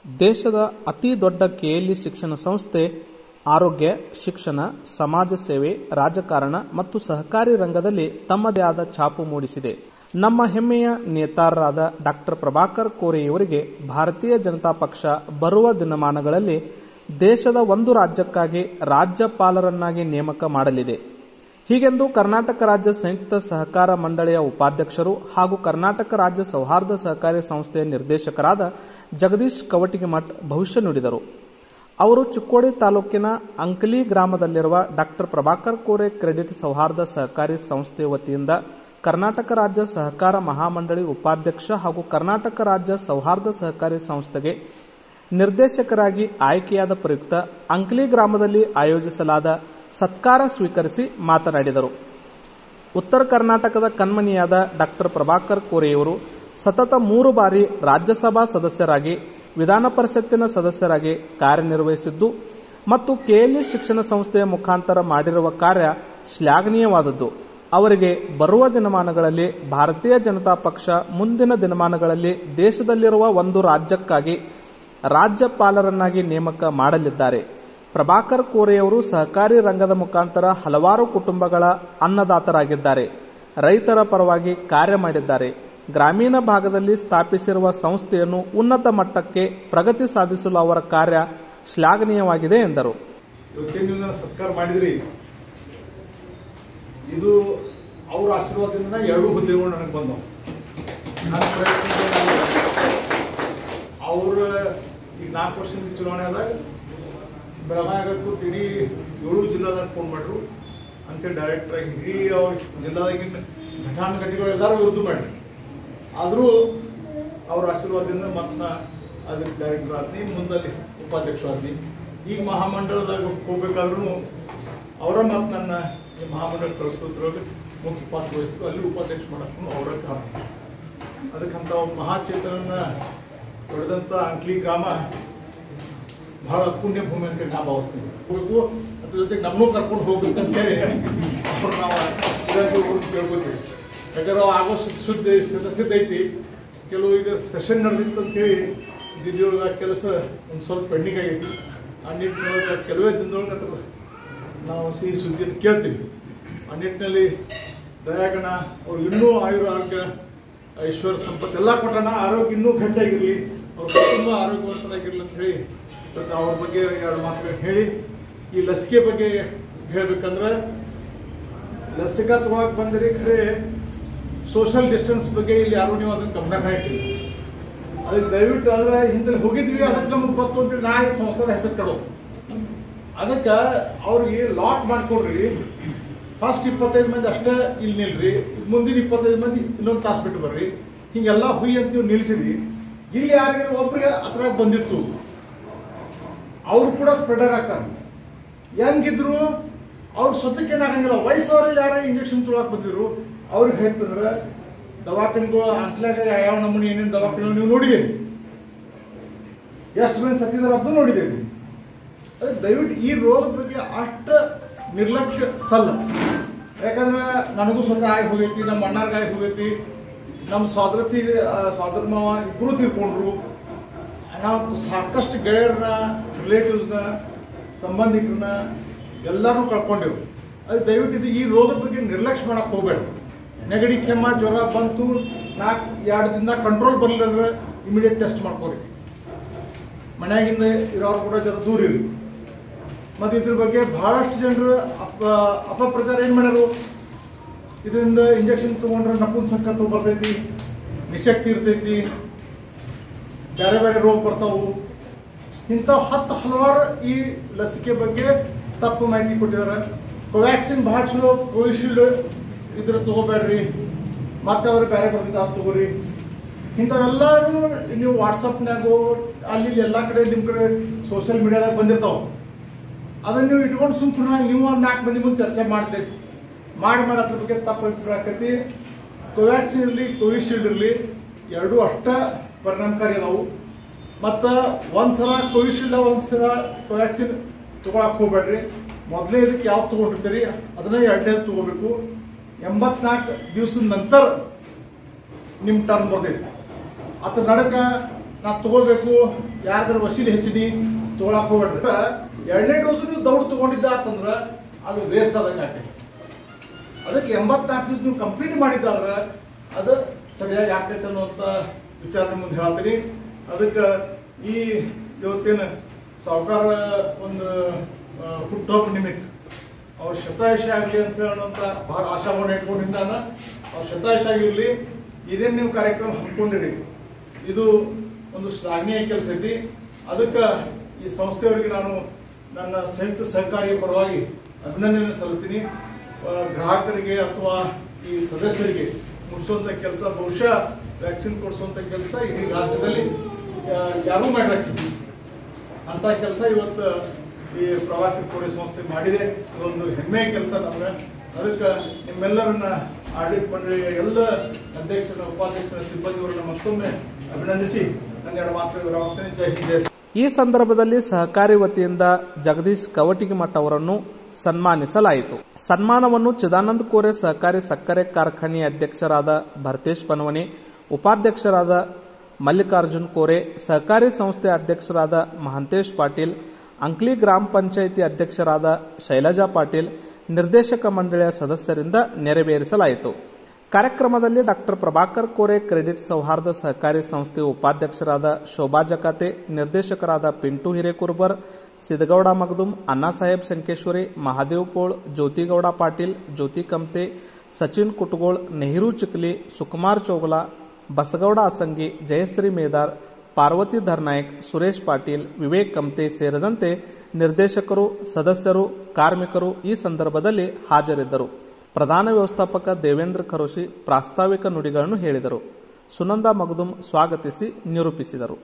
ದೇಶದ ಅತಿ ದೊಡ್ಡ ಕೆಎಲ್ಇ ಶಿಕ್ಷಣ ಸಂಸ್ಥೆ ಆರೋಗ್ಯ ಶಿಕ್ಷಣ ಸಮಾಜ ಸೇವೆ ರಾಜಕಾರಣ ಮತ್ತು ಸಹಕಾರಿ ರಂಗದಲ್ಲಿ ತಮ್ಮದೇ ಆದ ಛಾಪು ಮೂಡಿಸಿದೆ ನಮ್ಮ ಹೆಮ್ಮೆಯ ನೇತಾರರಾದ ಡಾಕ್ಟರ್ ಪ್ರಭಾಕರ್ ಕೋರೆಯವರಿಗೆ ಭಾರತೀಯ ಜನತಾ ಪಕ್ಷ ಬರುವ ದಿನಮಾನಗಳಲ್ಲಿ ದೇಶದ ಒಂದು ರಾಜ್ಯಕ್ಕಾಗಿ ರಾಜ್ಯಪಾಲರನ್ನಾಗಿ ನೇಮಕ ಮಾಡಲಿದೆ ಹೀಗೆಂದು ಕರ್ನಾಟಕ ರಾಜ್ಯ ಸಂಯುಕ್ತ ಸಹಕಾರ ಮಂಡಳಿಯ ಉಪಾಧ್ಯಕ್ಷರು ಹಾಗೂ ಕರ್ನಾಟಕ ರಾಜ್ಯ ಸೌಹಾರ್ದ ಸಹಕಾರಿ ಸಂಸ್ಥೆಯ ನಿರ್ದೇಶಕರಾದ ಜಗದೀಶ್ ಕವಟಿಗಿಮಠ್ ಭವಿಷ್ಯ ನುಡಿದರು ಅವರು ಚಿಕ್ಕೋಡಿ ತಾಲೂಕಿನ ಅಂಕಲಿ ಗ್ರಾಮದಲ್ಲಿರುವ ಡಾಕ್ಟರ್ ಪ್ರಭಾಕರ್ ಕೋರೆ ಕ್ರೆಡಿಟ್ ಸೌಹಾರ್ದ ಸಹಕಾರಿ ಸಂಸ್ಥೆ ವತಿಯಿಂದ ಕರ್ನಾಟಕ ರಾಜ್ಯ ಸಹಕಾರ ಮಹಾಮಂಡಳಿ ಉಪಾಧ್ಯಕ್ಷ ಹಾಗೂ ಕರ್ನಾಟಕ ರಾಜ್ಯ ಸೌಹಾರ್ದ ಸಹಕಾರಿ ಸಂಸ್ಥೆಗೆ ನಿರ್ದೇಶಕರಾಗಿ ಆಯ್ಕೆಯಾದ ಪ್ರಯುಕ್ತ ಅಂಕಲಿ ಗ್ರಾಮದಲ್ಲಿ ಆಯೋಜಿಸಲಾದ ಸತ್ಕಾರ ಸ್ವೀಕರಿಸಿ ಮಾತನಾಡಿದರು ಉತ್ತರ ಕರ್ನಾಟಕದ ಕಣ್ಮಣಿಯಾದ ಡಾಕ್ಟರ್ ಪ್ರಭಾಕರ್ ಕೋರೆಯವರು ಸತತ ಮೂರು ಬಾರಿ ರಾಜ್ಯಸಭಾ ಸದಸ್ಯರಾಗಿ ವಿಧಾನ ಪರಿಷತ್ತಿನ ಸದಸ್ಯರಾಗಿ ಕಾರ್ಯನಿರ್ವಹಿಸಿದ್ದು ಮತ್ತು ಕೆಎಲ್ಇ ಶಿಕ್ಷಣ ಸಂಸ್ಥೆಯ ಮುಖಾಂತರ ಮಾಡಿರುವ ಕಾರ್ಯ ಶ್ಲಾಘನೀಯವಾದದ್ದು ಅವರಿಗೆ ಬರುವ ದಿನಮಾನಗಳಲ್ಲಿ ಭಾರತೀಯ ಜನತಾ ಪಕ್ಷ ಮುಂದಿನ ದಿನಮಾನಗಳಲ್ಲಿ ದೇಶದಲ್ಲಿರುವ ಒಂದು ರಾಜ್ಯಕ್ಕಾಗಿ ರಾಜ್ಯಪಾಲರನ್ನಾಗಿ ನೇಮಕ ಮಾಡಲಿದ್ದಾರೆ ಪ್ರಭಾಕರ್ ಕೋರೆಯವರು ಸಹಕಾರಿ ರಂಗದ ಮುಖಾಂತರ ಹಲವಾರು ಕುಟುಂಬಗಳ ಅನ್ನದಾತರಾಗಿದ್ದಾರೆ ರೈತರ ಪರವಾಗಿ ಕಾರ್ಯ ಮಾಡಿದ್ದಾರೆ ಗ್ರಾಮೀಣ ಭಾಗದಲ್ಲಿ ಸ್ಥಾಪಿಸಿರುವ ಸಂಸ್ಥೆಯನ್ನು ಉನ್ನತ ಮಟ್ಟಕ್ಕೆ ಪ್ರಗತಿ ಸಾಧಿಸಲು ಅವರ ಕಾರ್ಯ ಶ್ಲಾಘನೀಯವಾಗಿದೆ ಎಂದರು ಇವತ್ತೇನು ನೀವು ನನ್ನ ಸತ್ಕಾರ ಮಾಡಿದ್ರಿ ಇದು ಅವ್ರ ಆಶೀರ್ವಾದದಿಂದ ಎರಡು ಹುದ್ದೆಗಳು ನನಗೆ ಬಂದವು ನನ್ನ ಪ್ರಯತ್ನದಿಂದ ಅವ್ರ ಈಗ ನಾಲ್ಕು ವರ್ಷದ ಚುನಾವಣೆ ಆದಾಗ ಬೆಳಗಾಗಕ್ಕೂ ಇಡೀ ಏಳು ಜಿಲ್ಲಾದಾಗ ಫೋನ್ ಮಾಡ್ರು ಅಂತೇಳಿ ಡೈರೆಕ್ಟರ್ ಆಗಿ ಇಡೀ ಅವ್ರ ಜಿಲ್ಲಾದಾಗಿನ ಘಟಾನುಘಟಿಗಳು ಎಲ್ಲರೂ ವಿರುದ್ಧ ಮಾಡ್ರಿ ಆದರೂ ಅವ್ರ ಆಶೀರ್ವಾದದಿಂದ ಮತ್ತೆ ನಾ ಅದಕ್ಕೆ ಡೈರೆಕ್ಟರ್ ಆದ್ನಿ ಮುಂದಲ್ಲಿ ಉಪಾಧ್ಯಕ್ಷ ಆದ್ನಿ ಈಗ ಮಹಾಮಂಡಲದಾಗ ಹೋಗ್ಬೇಕಾದ್ರೂ ಅವರ ಮತ್ತೆ ನನ್ನ ಈ ಮಹಾಮಂಡಲ ಕಳಿಸೋದ್ರೊಳಗೆ ಮುಖ್ಯ ಪಾತ್ರ ವಹಿಸಿದ್ರು ಅಲ್ಲಿ ಉಪಾಧ್ಯಕ್ಷ ಮಾಡಕ್ಕೂ ಅವರ ಕಾರಣ ಅದಕ್ಕಂತ ಮಹಾಚೇತನನ್ನ ಹೊಡೆದಂತ ಅಂಕ್ಲಿ ಗ್ರಾಮ ಬಹಳ ಪುಣ್ಯ ಭೂಮಿ ಅಂತ ನಾ ಭಾವಿಸ್ತೀನಿ ಹೋಗ್ಬೇಕು ಅದ್ರ ಜೊತೆಗೆ ನಮ್ಮನ್ನೂ ಕರ್ಕೊಂಡು ಹೋಗ್ಬೇಕು ಅಂತ ಹೇಳಿ ಅವ್ರು ನಾವು ಇದಕ್ಕೆ ಹೋಗಿ ಕೇಳ್ಕೊತೀವಿ ಯಾಕಂದ್ರೆ ಅವು ಆಗೋ ಸುದ್ದಿ ಸಿದ್ಧ ಐತಿ ಕೆಲವು ಈಗ ಸೆಷನ್ ನಡೆದಿತ್ತು ಅಂತ ಹೇಳಿ ದಿವ್ಯೊಳಗ ಕೆಲಸ ಒಂದು ಸ್ವಲ್ಪ ಪೆಂಡಿಂಗ್ ಆಗೈತಿ ಆ ನಿಟ್ಟಿನೊಳಗೆ ಕೆಲವೇ ದಿನದೊಳಗೆ ಅಥವಾ ನಾವು ಸಿಹಿ ಸುದ್ದಿಯನ್ನು ಕೇಳ್ತೀವಿ ಆ ನಿಟ್ಟಿನಲ್ಲಿ ದಯಾಗಣ ಅವ್ರು ಇನ್ನೂ ಆಯುರ ಆರೋಗ್ಯ ಐಶ್ವರ್ಯ ಸಂಪತ್ತು ಎಲ್ಲ ಕೊಟ್ಟಣ ಆರೋಗ್ಯ ಇನ್ನೂ ಗಟ್ಟಿಯಾಗಿರಲಿ ಅವ್ರ ಕುಟುಂಬ ಆರೋಗ್ಯವಂತರಾಗಿರ್ಲಿ ಅಂತ ಹೇಳಿ ಇವತ್ತು ಅವ್ರ ಬಗ್ಗೆ ಎರಡು ಮಾತುಗಳು ಹೇಳಿ ಈ ಲಸಿಕೆ ಬಗ್ಗೆ ಹೇಳ್ಬೇಕಂದ್ರೆ ಲಸಿಕಾ ತಗೊಳಕ್ ಬಂದಿರಿ ಖರೆ ಸೋಷಿಯಲ್ ಡಿಸ್ಟೆನ್ಸ್ ಬಗ್ಗೆ ಇಲ್ಲಿ ಯಾರು ನೀವು ಅದನ್ನ ಗಮನ ಇಟ್ಟಿಲ್ಲ ಅದಕ್ಕೆ ದಯವಿಟ್ಟು ಆದ್ರೆ ಹಿಂದೆ ಹೋಗಿದ್ವಿ ಅದಕ್ಕೆ ನಮಗೆ ಗೊತ್ತು ಅಂತೇಳಿ ನಾ ಈ ಸಂಸ್ಥೆದ ಹೆಸರು ಕಡೋ ಅದಕ್ಕೆ ಅವ್ರಿಗೆ ಲಾಟ್ ಮಾಡ್ಕೊಡ್ರಿ ಫಸ್ಟ್ ಇಪ್ಪತ್ತೈದು ಮಂದಿ ಅಷ್ಟೇ ಇಲ್ಲಿ ನಿಲ್ರಿ ಮುಂದಿನ ಇಪ್ಪತ್ತೈದು ಮಂದಿ ಇನ್ನೊಂದು ತಾಸು ಬಿಟ್ಟು ಬರ್ರಿ ಹಿಂಗೆಲ್ಲ ಹುಯ್ ಅಂತ ನೀವು ನಿಲ್ಸಿದ್ರಿ ಇಲ್ಲಿ ಯಾರಿಗೆ ಒಬ್ರಿಗೆ ಅದ್ರಾಗ ಬಂದಿತ್ತು ಅವ್ರು ಕೂಡ ಸ್ಪ್ರೆಡರ್ ಆಗ್ತಾರೆ ಹೆಂಗಿದ್ರು ಅವ್ರ ಸ್ವತಕ್ಕೆ ಏನಾಗಂಗಿಲ್ಲ ವಯಸ್ಸವ್ರಲ್ಲಿ ಯಾರ ಇಂಜೆಕ್ಷನ್ ತೊಗೊಳಕ್ ಬಂದಿದ್ರು ಅವ್ರಿಗೆ ಹೇಳ್ತಂದ್ರೆ ದವಾಖಾನೆಗಳು ಅಂತ್ಲಾಗ ಯಾವ ನಮೂನಿ ಏನೇನು ದವಾಖಾನೆ ನೀವು ನೋಡಿದ್ದೀರಿ ಎಷ್ಟು ಮಂದಿ ಸತ್ತಿದಾರ ಅದು ನೋಡಿದ್ದೀರಿ ಅದಕ್ಕೆ ದಯವಿಟ್ಟು ಈ ರೋಗದ ಬಗ್ಗೆ ಅಷ್ಟು ನಿರ್ಲಕ್ಷ್ಯ ಸಲ್ಲ ಯಾಕಂದ್ರೆ ನನಗೂ ಸ್ವತಃ ಆಗಿ ಹೋಗೈತಿ ನಮ್ಮ ಅಣ್ಣಾರ್ಗ ಆಗಿ ಹೋಗೈತಿ ನಮ್ಮ ಸೋದರತಿ ಸೋದರ ಮಾವ ಇಬ್ಬರು ತೀರ್ಕೊಂಡ್ರು ನಾವು ಸಾಕಷ್ಟು ಗೆಳೆಯರನ್ನ ರಿಲೇಟಿವ್ಸ್ನ ಸಂಬಂಧಿಕರನ್ನ ಎಲ್ಲರೂ ಕಳ್ಕೊಂಡೆವು ಅದು ದಯವಿಟ್ಟು ಇದು ಈ ರೋಗದ ಬಗ್ಗೆ ನಿರ್ಲಕ್ಷ್ಯ ಮಾಡಕ್ಕೆ ಹೋಗ್ಬೇಡ ನೆಗಡಿ ಕೆಮ್ಮ ಜ್ವರ ಬಂತು ನಾಲ್ಕು ಎರಡು ದಿನ ಕಂಟ್ರೋಲ್ ಬರಲಿಲ್ಲ ಇಮಿಡಿಯೇಟ್ ಟೆಸ್ಟ್ ಮಾಡ್ಕೋರಿ ಮನ್ಯಾಗಿಂದ ಇರೋರು ಕೂಡ ಜರ ದೂರ ಇರಿ ಮತ್ತು ಇದ್ರ ಬಗ್ಗೆ ಬಹಳಷ್ಟು ಜನರು ಅಪ ಅಪಪ್ರಚಾರ ಏನು ಮಾಡ್ಯಾರು ಇದರಿಂದ ಇಂಜೆಕ್ಷನ್ ತೊಗೊಂಡ್ರೆ ನಪುಂಸಕತ್ವ ಬರ್ತೈತಿ ನಿಶಕ್ತಿ ಇರ್ತೈತಿ ಬೇರೆ ಬೇರೆ ರೋಗ ಬರ್ತಾವು ಇಂಥ ಹತ್ತು ಹಲವಾರು ಈ ಲಸಿಕೆ ಬಗ್ಗೆ ತಪ್ಪು ಮಾಹಿತಿ ಕೊಟ್ಟಿದ್ದಾರೆ ಕೋವ್ಯಾಕ್ಸಿನ್ ಭಾಳ ಚಲೋ ಕೋವಿಶೀಲ್ಡ್ ಇದ್ರ ತಗೋಬೇಡ್ರಿ ಮತ್ತೆ ಅವ್ರು ಬೇರೆ ಬರ್ತಿದ್ದ ಅದು ತಗೋರಿ ಇಂಥವೆಲ್ಲರೂ ನೀವು ವಾಟ್ಸಪ್ನಾಗು ಅಲ್ಲಿ ಇಲ್ಲಿ ಎಲ್ಲ ಕಡೆ ನಿಮ್ಮ ಕಡೆ ಸೋಷಿಯಲ್ ಮೀಡಿಯಾದಾಗ ಬಂದಿರ್ತಾವೆ ಅದನ್ನ ನೀವು ಇಟ್ಕೊಂಡು ಸುಮ್ಮನೆ ನೀವು ಒಂದು ನಾಲ್ಕು ಮಂದಿ ಮುಂದೆ ಚರ್ಚೆ ಮಾಡ್ತೀರಿ ಮಾಡಿ ಮಾಡಿ ಅದ್ರ ಬಗ್ಗೆ ತಪ್ಪು ಅಭಿಪ್ರಾಯ ಆಕೈತಿ ಕೋವ್ಯಾಕ್ಸಿನ್ ಇರಲಿ ಕೋವಿಶೀಲ್ಡ್ ಇರಲಿ ಎರಡೂ ಅಷ್ಟ ಪರಿಣಾಮಕಾರಿ ಅದಾವು ಮತ್ತು ಒಂದ್ಸಲ ಕೋವಿಶೀಲ್ಡ್ ಒಂದ್ಸಲ ಕೋವ್ಯಾಕ್ಸಿನ್ ತಗೊಳಕ್ ಹೋಗ್ಬೇಡ್ರಿ ಮೊದಲೇ ಇದಕ್ಕೆ ಯಾವ್ದು ತಗೊಂಡಿರ್ತೀರಿ ಅದನ್ನ ಎರಡನೇ ತಗೋಬೇಕು ಎಂಬತ್ನಾಲ್ಕು ದಿವಸದ ನಂತರ ನಿಮ್ಮ ಟರ್ನ್ ಬರ್ತೈತಿ ಅದ್ರ ನಡಕ ನಾ ತಗೋಬೇಕು ಯಾರ್ದಾರ ವಸೀಲಿ ಹೆಚ್ಚಿನಿ ತಗೊಳಕ್ ಹೋಗ್ಬೇಡ್ರಿ ಎರಡನೇ ಡೋಸ್ ನೀವು ದೌಡ್ ತಗೊಂಡಿದ್ದ ಅಂತಂದ್ರ ಅದು ವೇಸ್ಟ್ ಆದಂಗೆ ಆಗ್ತೈತಿ ಅದಕ್ಕೆ ಎಂಬತ್ನಾಲ್ಕು ದಿವಸ ನೀವು ಕಂಪ್ಲೀಟ್ ಮಾಡಿದ್ದಾದ್ರೆ ಅದು ಸರಿಯಾಗಿ ಆಗ್ತೈತೆ ಅನ್ನುವಂಥ ವಿಚಾರ ಮುಂದೆ ಹೇಳ್ತೀನಿ ಅದಕ್ಕೆ ಈ ಇವತ್ತೇನು ಸಾವುಕಾರ ಒಂದು ಆ, ಹುಟ್ಟುಹಬ್ಬ ನಿಮಿತ್ತ ಅವ್ರ ಶತಾಯುಷಿ ಆಗಲಿ ಅಂತ ಹೇಳುವಂಥ ಭಾಳ ಆಶಾಭಾವನೆ ಇಟ್ಕೊಂಡಿದ್ದಾನ ಅವ್ರ ಶತಾಯುಷಿ ಆಗಿರಲಿ ಇದೇನು ನೀವು ಕಾರ್ಯಕ್ರಮ ಹಮ್ಮಿಕೊಂಡಿರಿ ಇದು ಒಂದು ಶ್ಲಾಘನೀಯ ಕೆಲಸ ಐತಿ ಅದಕ್ಕೆ ಈ ಸಂಸ್ಥೆಯವರಿಗೆ ನಾನು ನನ್ನ ಸಂಯುಕ್ತ ಸಹಕಾರಿಯ ಪರವಾಗಿ ಅಭಿನಂದನೆ ಸಲ್ಲಿಸ್ತೀನಿ ಆ, ಗ್ರಾಹಕರಿಗೆ ಅಥವಾ ಈ ಸದಸ್ಯರಿಗೆ ಮುಟ್ಟಿಸುವಂಥ ಕೆಲಸ ಬಹುಶಃ ವ್ಯಾಕ್ಸಿನ್ ಕೊಡಿಸುವಂಥ ಕೆಲಸ ಇಡೀ ರಾಜ್ಯದಲ್ಲಿ ಆ, ಯಾರೂ ಮಾಡಿರಕ್ಕಿಲ್ಲ ಅಂತ ಕೆಲಸ ಇವತ್ತು ಈ ಪ್ರವಾಸಿ ಕೋರಿ ಸಂಸ್ಥೆ ಮಾಡಿದೆ ಇದೊಂದು ಹೆಮ್ಮೆಯ ಕೆಲಸ ನಮ್ಗೆ ಅದಕ್ಕೆ ನಿಮ್ಮೆಲ್ಲರನ್ನ ಆಡಳಿತ ಮಂಡಳಿಯ ಎಲ್ಲ ಅಧ್ಯಕ್ಷರ ಉಪಾಧ್ಯಕ್ಷರ ಸಿಬ್ಬಂದಿಯವರನ್ನ ಮತ್ತೊಮ್ಮೆ ಅಭಿನಂದಿಸಿ ನನ್ನ ಎರಡು ಮಾತು ವಿರಾಮಗ್ತೇನೆ. ಜೈ ಹಿಂದ್ ಜೈ ಈ ಸಂದರ್ಭದಲ್ಲಿ ಸಹಕಾರಿ ವತಿಯಿಂದ ಜಗದೀಶ್ ಕವಟಿಗಿಮಠ ಅವರನ್ನು ಸನ್ಮಾನಿಸಲಾಯಿತು ಸನ್ಮಾನವನ್ನು ಚಿದಾನಂದ ಕೋರೆ ಸಹಕಾರಿ ಸಕ್ಕರೆ ಕಾರ್ಖಾನೆಯ ಅಧ್ಯಕ್ಷರಾದ ಭರತೇಶ್ ಪನವನೆ ಉಪಾಧ್ಯಕ್ಷರಾದ ಮಲ್ಲಿಕಾರ್ಜುನ್ ಕೋರೆ ಸಹಕಾರಿ ಸಂಸ್ಥೆ ಅಧ್ಯಕ್ಷರಾದ ಮಹಂತೇಶ್ ಪಾಟೀಲ್ ಅಂಕ್ಲಿ ಗ್ರಾಮ ಪಂಚಾಯಿತಿ ಅಧ್ಯಕ್ಷರಾದ ಶೈಲಜಾ ಪಾಟೀಲ್ ನಿರ್ದೇಶಕ ಮಂಡಳಿಯ ಸದಸ್ಯರಿಂದ ನೆರವೇರಿಸಲಾಯಿತು ಕಾರ್ಯಕ್ರಮದಲ್ಲಿ ಡಾಕ್ಟರ್ ಪ್ರಭಾಕರ್ ಕೋರೆ ಕ್ರೆಡಿಟ್ ಸೌಹಾರ್ದ ಸಹಕಾರಿ ಸಂಸ್ಥೆ ಉಪಾಧ್ಯಕ್ಷರಾದ ಶೋಭಾ ಜಕಾತೆ ನಿರ್ದೇಶಕರಾದ ಪಿಂಟು ಹಿರೇಕುರ್ಬರ್ ಸಿದ್ದಗೌಡ ಮಗದುಂ ಅಣ್ಣಾಸಾಹೇಬ್ ಸಂಕೇಶ್ವರಿ ಮಹಾದೇವ್ ಕೋಳ್ ಜ್ಯೋತಿಗೌಡ ಪಾಟೀಲ್ ಜ್ಯೋತಿ ಕಮ್ತೆ ಸಚಿನ್ ಕುಟಗೋಳ್ ನೆಹರು ಚಿಕ್ಲಿ ಸುಕುಮಾರ್ ಚೋಗಲಾ ಬಸಗೌಡ ಅಸಂಗಿ ಜಯಶ್ರೀ ಮೇದಾರ್ ಪಾರ್ವತಿ ಧರ್ನಾಯಕ್ ಸುರೇಶ್ ಪಾಟೀಲ್ ವಿವೇಕ್ ಕಮ್ತೆ ಸೇರಿದಂತೆ ನಿರ್ದೇಶಕರು ಸದಸ್ಯರು ಕಾರ್ಮಿಕರು ಈ ಸಂದರ್ಭದಲ್ಲಿ ಹಾಜರಿದ್ದರು ಪ್ರಧಾನ ವ್ಯವಸ್ಥಾಪಕ ದೇವೇಂದ್ರ ಖರೋಶಿ ಪ್ರಾಸ್ತಾವಿಕ ನುಡಿಗಳನ್ನು ಹೇಳಿದರು ಸುನಂದ ಮಗದುಂ ಸ್ವಾಗತಿಸಿ ನಿರೂಪಿಸಿದರು